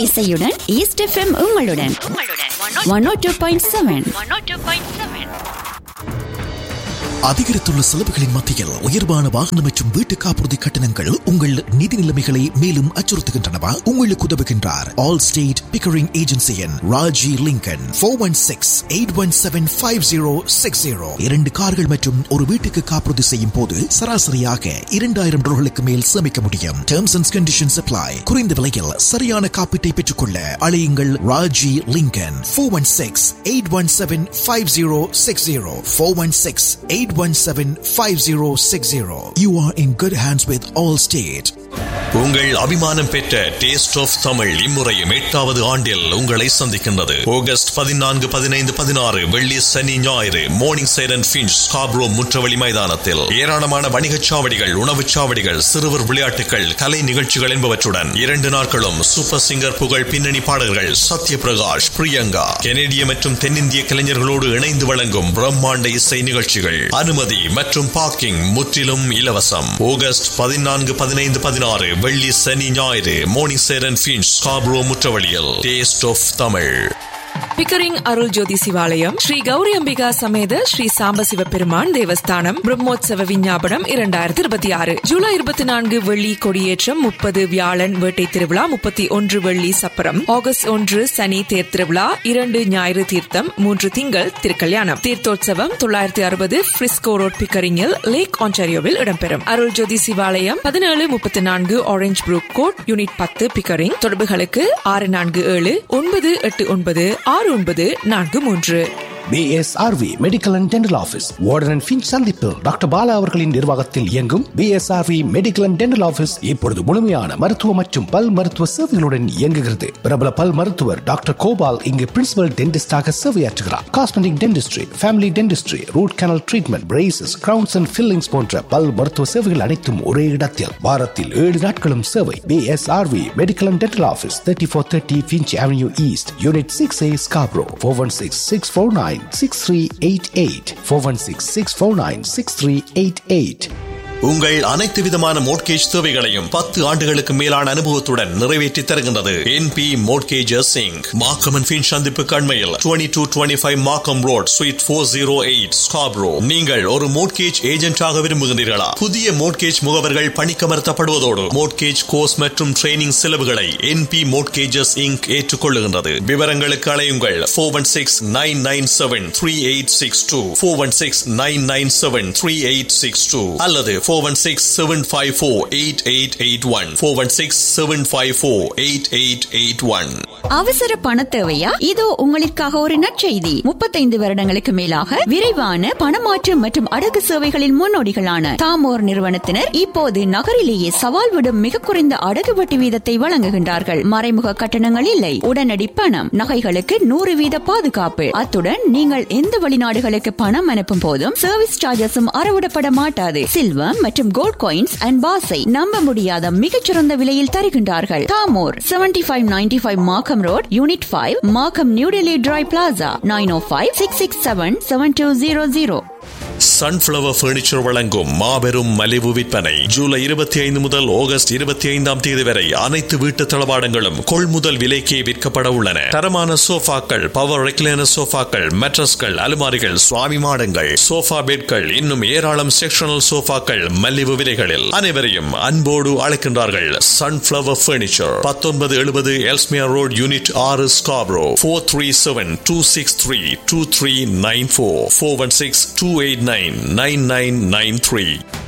இசையுடன் east FM உங்களுடன் one oh two point seven அதிகரித்துள்ள செலவுகளின் மத்தியில் உயர்வான வாகனம் மற்றும் வீட்டு காப்புறுதி கட்டணங்கள் உங்கள் நிதி நிலைமைகளை மேலும் அச்சுறுத்துகின்றனவா உங்களுக்கு உதவுகின்றார் ஆல் ஸ்டேட் பிக்கரிங் ஏஜென்சியின் Raji Lincoln four one six eight one seven five zero six zero இரண்டு கார்கள் மற்றும் ஒரு வீட்டுக்கு காப்புறுதி செய்யும் போது சராசரியாக இரண்டாயிரம் டாலர்களுக்கு மேல் சேமிக்க முடியும் டேர்ம்ஸ் அண்ட் கண்டிஷன்ஸ் அப்ளை குறைந்த விலையில் சரியான காப்பீட்டை பெற்றுக்கொள்ள அழையுங்கள் Raji Lincoln four one six eight one seven five zero six zero four one six eight one seven five zero six zero you are in good hands with Allstate உங்கள் அபிமானம் பெற்ற taste of Tamil இம்முறையும் எட்டாவது ஆண்டில் உங்களை சந்திக்கின்றது August பதினான்கு பதினைந்து பதினாறு வெள்ளி சனி ஞாயிறு மோர்னிங் சைரன் பிஞ்ச் ஸ்காப்ரோ முற்றவழி மைதானத்தில் ஏராளமான வணிகச் சாவடிகள் உணவுச் சாவடிகள் சிறுவர் விளையாட்டுகள் கலை நிகழ்ச்சிகள் என்பவற்றுடன் இரண்டு நாட்களும் சூப்பர் சிங்கர் புகழ் பின்னணி பாடல்கள் சத்ய பிரகாஷ் பிரியங்கா கெனடிய மற்றும் தென்னிந்திய கலைஞர்களோடு இணைந்து வழங்கும் பிரம்மாண்ட இசை நிகழ்ச்சிகள் அனுமதி மற்றும் பார்க்கிங் முற்றிலும் இலவசம் ஆகஸ்ட் பதினான்கு பதினைந்து பதினாறு வெள்ளி சனி ஞாயிறு மோர்னிங் சேரன் பிஞ்ச் ஸ்காப்ரோ முற்றவழியில் taste of Tamil Pickering Arul Jothi Sivalayam Sri Gowri Ambika சமேத ஸ்ரீ சாம்பசிவ பெருமான் தேவஸ்தானம் பிரம்மோத்சவ விஞ்ஞாபனம் இரண்டாயிரத்தி இருபத்தி ஆறு ஜூலை இருபத்தி நான்கு வெள்ளி கொடியேற்றம் முப்பது வியாழன் வேட்டை திருவிழா முப்பத்தி ஒன்று வெள்ளி சப்பரம் ஆகஸ்ட் ஒன்று சனி தேர் திருவிழா இரண்டு ஞாயிறு தீர்த்தம் மூன்று திங்கள் திருக்கல்யாணம் தீர்த்தோற்சவம் தொள்ளாயிரத்தி அறுபது பிரிஸ்கோ ரோட் பிக்கரிங்கில் லேக் ஆன்டாரியோவில் இடம்பெறும் அருள் ஜோதி சிவாலயம் பதினேழு முப்பத்தி நான்கு ஆரஞ்ச் ப்ரூக் கோட் யூனிட் பத்து பிக்கரிங் தொடர்புகளுக்கு ஆறு நான்கு ஏழு ஒன்பது எட்டு ஒன்பது ஆறு ஒன்பது நான்கு மூன்று PSRV medical and dental office Warden and Finch சந்திப்பு டாக்டர் பாலா அவர்களின் நிர்வாகத்தில் இயங்கும் PSRV medical and dental office இப்பொழுது முழுமையான மருத்துவ மற்றும் பல் மருத்துவ சேவைகளுடன் இயங்குகிறது பிரபல பல் மருத்துவர் டாக்டர் கோபால் இங்கு பிரின்சிபல் டென்டிஸ்டாக சேவையாற்றுகிறார் cosmetic dentistry family dentistry root canal treatment braces crowns and fillings போன்ற பல் மருத்துவ சேவைகள் அனைத்தும் ஒரே இடத்தில் வாரத்தில் ஏழு நாட்களும் சேவை BSRV medical and dental office thirty four thirty Finch Avenue East unit six A Scarborough four one six six four nine six three eight eight four one six six four nine six three eight eight. உங்கள் அனைத்து விதமான mortgage தேவைகளையும் பத்து ஆண்டுகளுக்கு மேலான அனுபவத்துடன் நிறைவேற்றி தருகின்றது என் பி மோட்கேஜர் சிங் மாக்கம் அண்ட் ஃபின் சந்திப்பு கண்மையில் twenty two twenty five Markham Road suite four zero eight Scarborough நீங்கள் ஒரு மோட்கேஜ் ஏஜென்டாக விரும்புகின்றீர்களா புதிய மோட்கேஜ் முகவர்கள் பணிக்கமர்த்தப்படுவதோடு மோட்கேஜ் கோர்ஸ் மற்றும் ட்ரைனிங் செலவுகளை என் பி மோட்கேஜஸ் இங்க் ஏற்றுக்கொள்ளுகின்றது விவரங்களுக்கு அலையுங்கள் four one six nine nine seven three eight six two four one six nine nine seven three eight six two அல்லது four one six seven five four eight eight eight one four one six seven five four eight eight eight one அவசர பண தேவையா இதோ உங்களுக்காக ஒரு நற்செய்தி முப்பத்தைந்து வருடங்களுக்கு மேலாக விரைவான பணமாற்று மற்றும் அடகு சேவைகளின் முன்னோடிகளான தாமோர் நிறுவனத்தினர் இப்போது நகரிலேயே சவால் விடும் மிக குறைந்த அடகு வட்டி வீதத்தை வழங்குகின்றார்கள் மறைமுக கட்டணங்கள் இல்லை உடனடி பணம் நகைகளுக்கு நூறு வீத பாதுகாப்பு அத்துடன் நீங்கள் எந்த வெளிநாடுகளுக்கு பணம் அனுப்பும் போதும் சர்வீஸ் சார்ஜஸும் அறவிடப்பட மாட்டாது சில்வம் மற்றும் கோல்ட் காயின்ஸ் அண்ட் பாஸை நம்ப முடியாத மிகச்சிறந்த விலையில் தருகின்றார்கள் தாமோர் seventy five ninety five Markham Road unit five Markham New Delhi Tri Plaza nine O five six six seven seven two zero zero Sunflower Furniture வழங்கும் மாபெரும் மலிவு விற்பனை ஜூலை இருபத்தி ஐந்து முதல் ஆகஸ்ட் இருபத்தி ஐந்தாம் தேதி வரை அனைத்து வீட்டு தளவாடங்களும் கொள்முதல் விலைக்கே விற்கப்பட உள்ளன தரமான சோஃபாக்கள் பவர் ரெக்லைனர் சோஃபாக்கள் மெட்ரஸ்கள் அலுமாரிகள் சுவாமி மாடங்கள் சோஃபா பெட்கள் இன்னும் ஏராளம் செக்ஷனல் சோஃபாக்கள் மலிவு விலைகளில் அனைவரையும் அன்போடு அழைக்கின்றார்கள் சன்ஃபிளவர் பர்னிச்சர் பத்தொன்பது எழுபது எல்ஸ்மியர் ரோட் யூனிட் ஆறு Scarborough four three seven two six three two three nine four four one six two eight nine nine nine nine three